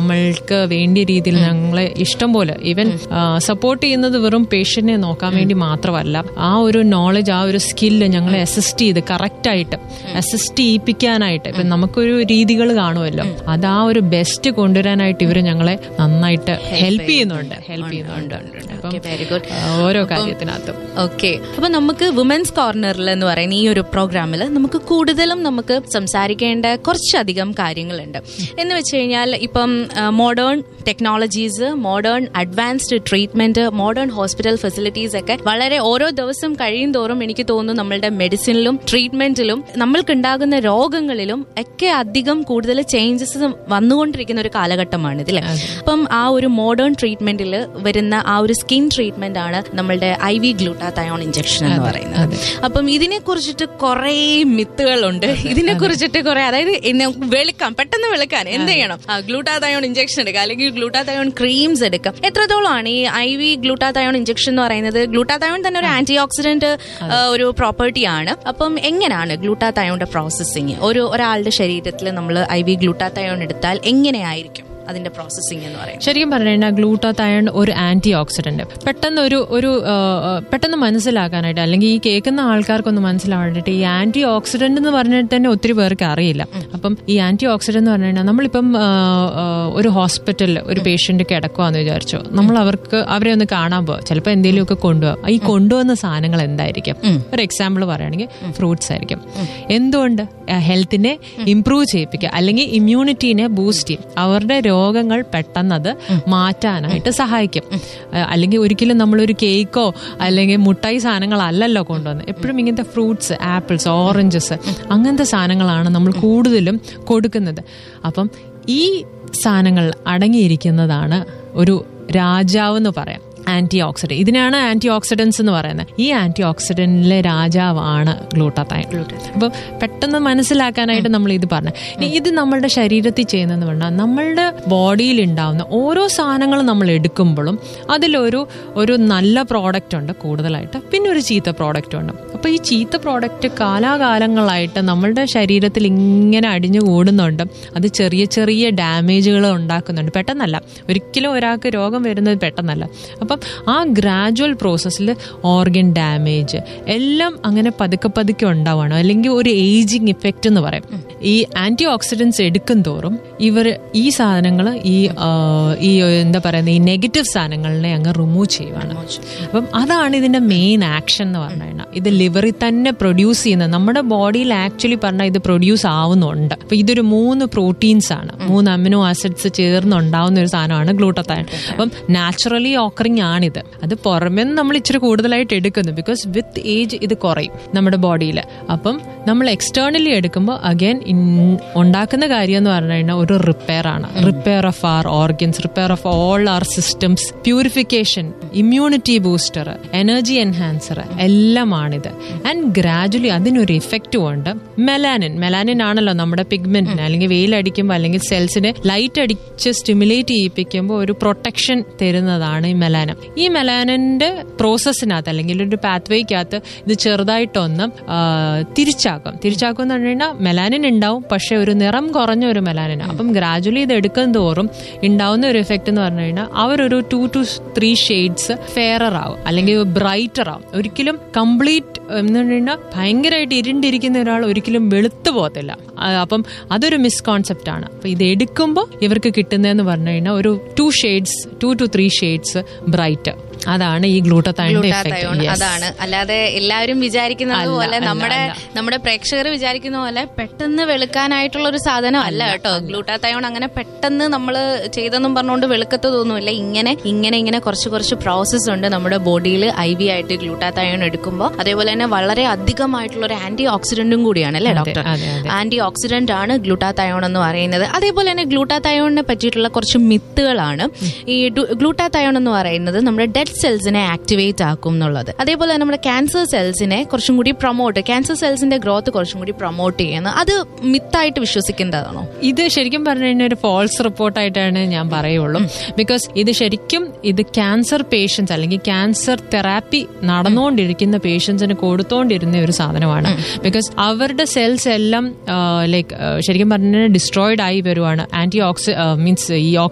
നമ്മൾക്ക് വേണ്ടിയ രീതിയിൽ ഞങ്ങളെ ഇഷ്ടം പോലെ ഈവൻ സപ്പോർട്ട് ചെയ്യുന്നത് വെറും പേഷ്യന്റിനെ നോക്കാൻ വേണ്ടി മാത്രമല്ല ആ ഒരു നോളജ് ആ ഒരു സ്കില്ല് ഞങ്ങളെ അസിസ്റ്റ് ചെയ്ത് കറക്റ്റ് ആയിട്ട് അസിസ്റ്റ് ചെയ്യിപ്പിക്കാനായിട്ട് ഇപ്പൊ നമുക്കൊരു രീതികൾ കാണുമല്ലോ അത് ആ ഒരു ബെസ്റ്റ് കൊണ്ടുവരാനായിട്ട് ഇവര് ഞങ്ങളെ നന്നായിട്ട് ഹെൽപ്പ് ചെയ്യുന്നുണ്ട് ഹെൽപ്പ് ചെയ്യുന്നുണ്ട് അപ്പം വെരി ഗുഡ് ആ, ഓരോ കാര്യത്തിനകത്തും ഓക്കെ അപ്പൊ നമുക്ക് വുമൻസ് കോർണറിൽ എന്ന് പറയുന്ന ഈ ഒരു പ്രോഗ്രാമിൽ നമുക്ക് കൂടുതലും നമുക്ക് സംസാരിക്കേണ്ട കുറച്ചധികം കാര്യങ്ങളുണ്ട് എന്ന് വെച്ച് കഴിഞ്ഞാൽ ഇപ്പം modern technologies modern advanced treatment modern hospital facilities ഒക്കെ വളരെ ഓരോ ദിവസം കഴിയും തോറും എനിക്ക് തോന്നുന്നു നമ്മളുടെ മെഡിസിനിലും ട്രീറ്റ്മെന്റിലും നമ്മൾക്കുണ്ടാകുന്ന രോഗങ്ങളിലും ഒക്കെ അധികം കൂടുതൽ ചേഞ്ചസ് വന്നുകൊണ്ടിരിക്കുന്ന ഒരു കാലഘട്ടമാണ് ഇതിലെ അപ്പം ആ ഒരു മോഡേൺ ട്രീറ്റ്മെന്റിൽ വരുന്ന ആ ഒരു സ്കിൻ ട്രീറ്റ്മെന്റ് ആണ് നമ്മളുടെ ഐ വി ഗ്ലൂട്ടാതയോൺ ഇഞ്ചക്ഷൻ എന്ന് പറയുന്നത് അപ്പം ഇതിനെ കുറിച്ചിട്ട് കുറെ മിത്തുകളുണ്ട് ഇതിനെ കുറിച്ചിട്ട് കുറെ അതായത് എന്നെ വെളുക്കാം പെട്ടെന്ന് വെളുക്കാൻ എന്ത് ചെയ്യണം ആ ഗ്ലൂട്ടാതയോൺ ഇഞ്ചക്ഷൻ എടുക്കുക അല്ലെങ്കിൽ ഗ്ലൂട്ടാതയോൺ ക്രീംസ് എടുക്കാം എത്രത്തോളമാണ് ഈ ഐ വി ഗ്ലൂട്ടാതയോൺ ഇഞ്ചക്ഷൻ എന്ന് പറയുന്നത് ഗ്ലൂട്ടാതയോൺ തന്നെ ഒരു ആന്റി ഓക്സിഡന്റ് ഒരു പ്രോപ്പർട്ടി ആണ് അപ്പം എങ്ങനെയാണ് ഗ്ലൂട്ടാതയോണിന്റെ പ്രോസസ്സിങ് ഒരു ഒരാളുടെ ശരീരത്തിൽ നമ്മൾ ഐ വി ഗ്ലൂട്ടാതയോൺ എടുത്താൽ എങ്ങനെയായിരിക്കും അതിന്റെ പ്രോസസ്സിംഗ് എന്ന് പറയുന്നത് ശരിക്കും പറഞ്ഞു കഴിഞ്ഞാൽ ഗ്ലൂട്ടാത്തയൺ ഒരു ആന്റി ഓക്സിഡന്റ് പെട്ടെന്ന് ഒരു ഒരു ആ, ആ, പെട്ടെന്ന് മനസ്സിലാക്കാനായിട്ട് അല്ലെങ്കിൽ ഈ കേൾക്കുന്ന ആൾക്കാർക്കൊന്ന് മനസ്സിലാവാനായിട്ട് ഈ ആന്റി ഓക്സിഡന്റ് എന്ന് പറഞ്ഞിട്ട് തന്നെ ഒത്തിരി പേർക്ക് അറിയില്ല അപ്പം ഈ ആന്റി ഓക്സിഡന്റ് എന്ന് പറഞ്ഞു കഴിഞ്ഞാൽ നമ്മളിപ്പം ആ, ആ, ഒരു ഹോസ്പിറ്റലിൽ ഒരു പേഷ്യന്റ് കിടക്കുവാന്ന് വിചാരിച്ചോ നമ്മൾ അവർക്ക് അവരെ ഒന്ന് കാണാൻ പോകും ചിലപ്പോൾ എന്തെങ്കിലുമൊക്കെ കൊണ്ടുപോകാം ഈ കൊണ്ടുവന്ന സാധനങ്ങൾ എന്തായിരിക്കും ഒരു എക്സാമ്പിൾ പറയുകയാണെങ്കിൽ ഫ്രൂട്ട്സ് ആയിരിക്കും എന്തുകൊണ്ട് ഹെൽത്തിനെ ഇംപ്രൂവ് ചെയ്യിപ്പിക്കുക അല്ലെങ്കിൽ ഇമ്മ്യൂണിറ്റീനെ ബൂസ്റ്റ് ചെയ്യും അവരുടെ രോഗങ്ങൾ പെട്ടെന്നത് മാറ്റാനായിട്ട് സഹായിക്കും ആ, അല്ലെങ്കിൽ ഒരിക്കലും നമ്മളൊരു കേക്കോ അല്ലെങ്കിൽ മുട്ടായി സാധനങ്ങളല്ലല്ലോ കൊണ്ടുവന്നത് എപ്പോഴും ഇങ്ങനത്തെ ഫ്രൂട്ട്സ് ആപ്പിൾസ് ഓറഞ്ചസ് അങ്ങനത്തെ സാധനങ്ങളാണ് നമ്മൾ കൂടുതലും കൊടുക്കുന്നത് അപ്പം ഈ സാധനങ്ങൾ അടങ്ങിയിരിക്കുന്നതാണ് ഒരു രാജാവ് എന്ന് പറയാം ആന്റി ഓക്സിഡന്റ് ഇതിനാണ് ആന്റി ഓക്സിഡൻസ് എന്ന് പറയുന്നത് ഈ ആന്റി ഓക്സിഡന്റിലെ രാജാവാണ് ഗ്ലൂട്ടാത്തൈൻ അപ്പം പെട്ടെന്ന് മനസ്സിലാക്കാനായിട്ട് നമ്മൾ ഇത് പറഞ്ഞു ഇനി ഇത് നമ്മളുടെ ശരീരത്തിൽ ചെയ്യുന്നതെന്ന് പറഞ്ഞാൽ നമ്മളുടെ ബോഡിയിൽ ഉണ്ടാവുന്ന ഓരോ സാധനങ്ങളും നമ്മൾ എടുക്കുമ്പോഴും അതിലൊരു ഒരു നല്ല പ്രോഡക്റ്റ് ഉണ്ട് കൂടുതലായിട്ട് പിന്നെ ഒരു ചീത്ത പ്രോഡക്റ്റ് ഉണ്ട് അപ്പൊ ഈ ചീത്ത പ്രോഡക്റ്റ് കാലാകാലങ്ങളായിട്ട് നമ്മളുടെ ശരീരത്തിൽ ഇങ്ങനെ അടിഞ്ഞു കൂടുന്നുണ്ട് അത് ചെറിയ ചെറിയ ഡാമേജുകൾ ഉണ്ടാക്കുന്നുണ്ട് പെട്ടെന്നല്ല ഒരിക്കലും ഒരാൾക്ക് രോഗം വരുന്നത് പെട്ടെന്നല്ല അപ്പം ആ ഗ്രാജുവൽ പ്രോസസ്സിൽ ഓർഗൻ ഡാമേജ് എല്ലാം അങ്ങനെ പതുക്കെ പതുക്കെ ഉണ്ടാവുകയാണ് അല്ലെങ്കിൽ ഒരു ഏജിങ് ഇഫക്റ്റ് എന്ന് പറയും ഈ ആന്റി ഓക്സിഡൻസ് എടുക്കും തോറും ഇവർ ഈ സാധനങ്ങൾ ഈ ആ, ഈ എന്താ പറയുന്നത് ഈ നെഗറ്റീവ് സാധനങ്ങളെ അങ്ങ് റിമൂവ് ചെയ്യുവാണ് അപ്പം അതാണ് ഇതിന്റെ മെയിൻ ആക്ഷൻ എന്ന് പറഞ്ഞു കഴിഞ്ഞാൽ ഇത് ലിവറിൽ തന്നെ പ്രൊഡ്യൂസ് ചെയ്യുന്നത് നമ്മുടെ ബോഡിയിൽ ആക്ച്വലി പറഞ്ഞാൽ ഇത് പ്രൊഡ്യൂസ് ആവുന്നുണ്ട് അപ്പൊ ഇതൊരു മൂന്ന് പ്രോട്ടീൻസ് ആണ് മൂന്ന് അമിനോ ആസിഡ്സ് ചേർന്നുണ്ടാവുന്ന ഒരു സാധനമാണ് ഗ്ലൂട്ടത്തൈൻ അപ്പം നാച്ചുറലി ഓക്കറിങ് ആണിത് അത് പുറമെ നിന്ന് നമ്മൾ ഇച്ചിരി കൂടുതലായിട്ട് എടുക്കുന്നു ബിക്കോസ് വിത്ത് ഏജ് ഇത് കുറയും നമ്മുടെ ബോഡിയിൽ അപ്പം നമ്മൾ എക്സ്റ്റേണലി എടുക്കുമ്പോൾ അഗൈൻ ഉണ്ടാക്കുന്ന കാര്യം എന്ന് പറഞ്ഞു കഴിഞ്ഞാൽ ഒരു റിപ്പയർ ആണ് repair of our organs repair of all our systems purification immunity booster energy enhancer എല്ലാമാണിത് ആൻഡ് ഗ്രാജുവലി അതിനൊരു ഇഫക്റ്റും ഉണ്ട് മെലാനിൻ മെലാനിൻ ആണല്ലോ നമ്മുടെ പിഗ്മെന്റിന് അല്ലെങ്കിൽ വെയിലടിക്കുമ്പോൾ അല്ലെങ്കിൽ സെൽസിനെ ലൈറ്റ് അടിച്ച് സ്റ്റിമുലേറ്റ് ചെയ്യിപ്പിക്കുമ്പോൾ ഒരു പ്രൊട്ടക്ഷൻ തരുന്നതാണ് ഈ മെലാനം ഈ മെലാനിന്റെ പ്രോസസ്സിനകത്ത് അല്ലെങ്കിൽ ഒരു പാത്വേക്കകത്ത് ഇത് ചെറുതായിട്ടൊന്ന് ആ, തിരിച്ചാക്കും തിരിച്ചാക്കും എന്ന് പറഞ്ഞു കഴിഞ്ഞാൽ മെലാനിൻ ഉണ്ടാവും പക്ഷെ ഒരു നിറം കുറഞ്ഞ ഒരു മെലാനിൻ അപ്പം ഗ്രാജുവലി ഇത് എടുക്കും തോറും ഉണ്ടാവുന്ന ഒരു എഫക്റ്റ് എന്ന് പറഞ്ഞു കഴിഞ്ഞാൽ അവരൊരു two two three shades fairer ആവും അല്ലെങ്കിൽ ബ്രൈറ്റർ ആവും ഒരിക്കലും കംപ്ലീറ്റ് എന്ന് പറഞ്ഞു കഴിഞ്ഞാൽ ഭയങ്കരമായിട്ട് ഇരുണ്ടിരിക്കുന്ന ഒരാൾ ഒരിക്കലും വെളുത്തു പോകത്തില്ല ആ, അപ്പം അതൊരു മിസ്കോൺസെപ്റ്റ് ആണ് അപ്പൊ ഇത് എടുക്കുമ്പോൾ ഇവർക്ക് കിട്ടുന്നതെന്ന് പറഞ്ഞു കഴിഞ്ഞാൽ ഒരു two shades two two three shades bright അതാണ് ഈ ഗ്ലൂട്ടത്തൈൻ്റെ ഗ്ലൂട്ടാതയോൺ എഫക്റ്റ് അതാണ് അല്ലാതെ എല്ലാവരും വിചാരിക്കുന്നത് അല്ല, പോലെ അല്ല, നമ്മുടെ അല്ല. നമ്മുടെ പ്രേക്ഷകർ വിചാരിക്കുന്ന പോലെ പെട്ടെന്ന് വെളുക്കാനായിട്ടുള്ള ഒരു സാധനം അല്ല കേട്ടോ ഗ്ലൂട്ടാതയോൺ അങ്ങനെ പെട്ടെന്ന് നമ്മൾ ചെയ്തെന്നും പറഞ്ഞുകൊണ്ട് വെളുക്കത്തതൊന്നുമില്ല ഇങ്ങനെ ഇങ്ങനെ ഇങ്ങനെ കുറച്ച് കുറച്ച് പ്രോസസ്സ് ഉണ്ട് നമ്മുടെ ബോഡിയിൽ ഐ വി ആയിട്ട് ഗ്ലൂട്ടാതയോൺ എടുക്കുമ്പോൾ അതേപോലെ തന്നെ വളരെ അധികമായിട്ടുള്ള ഒരു ആന്റി ഓക്സിഡന്റും കൂടിയാണ് അല്ലേ അതെ, ഡോക്ടർ അതെ, അതെ. ആന്റി ഓക്സിഡന്റ് ആണ് ഗ്ലൂട്ടാതയോൺ എന്ന് പറയുന്നത് അതേപോലെ തന്നെ ഗ്ലൂട്ടാതയോണിനെ പറ്റിയിട്ടുള്ള കുറച്ച് മിത്തുകളാണ് ഈ ഗ്ലൂട്ടാതയോൺ എന്ന് പറയുന്നത് നമ്മുടെ ഡെഡ് സെൽസിനെ ആക്ടിവേറ്റ് ആക്കും എന്നുള്ളത് അതേപോലെ തന്നെ നമ്മുടെ ക്യാൻസർ സെൽസിനെ കുറച്ചും കൂടി പ്രൊമോട്ട് ക്യാൻസർ സെൽസിന്റെ ഗ്രോത്ത് കുറച്ചും കൂടി പ്രൊമോട്ട് ചെയ്യുന്നത് അത് മിത്തായിട്ട് വിശ്വസിക്കേണ്ടതാണോ ഇത് ശരിക്കും പറഞ്ഞു കഴിഞ്ഞാൽ ഒരു ഫോൾസ് റിപ്പോർട്ടായിട്ടാണ് ഞാൻ പറയുള്ളൂ ബിക്കോസ് ഇത് ശരിക്കും ഇത് ക്യാൻസർ പേഷ്യൻസ് അല്ലെങ്കിൽ ക്യാൻസർ തെറാപ്പി നടന്നുകൊണ്ടിരിക്കുന്ന പേഷ്യൻസിന് കൊടുത്തോണ്ടിരുന്ന ഒരു സാധനമാണ് ബിക്കോസ് അവരുടെ സെൽസ് എല്ലാം ലൈക്ക് ശരിക്കും പറഞ്ഞാൽ ഡിസ്ട്രോയിഡ് ആയി വരുവാണ് ആന്റി ഓക്സി മീൻസ് ഈ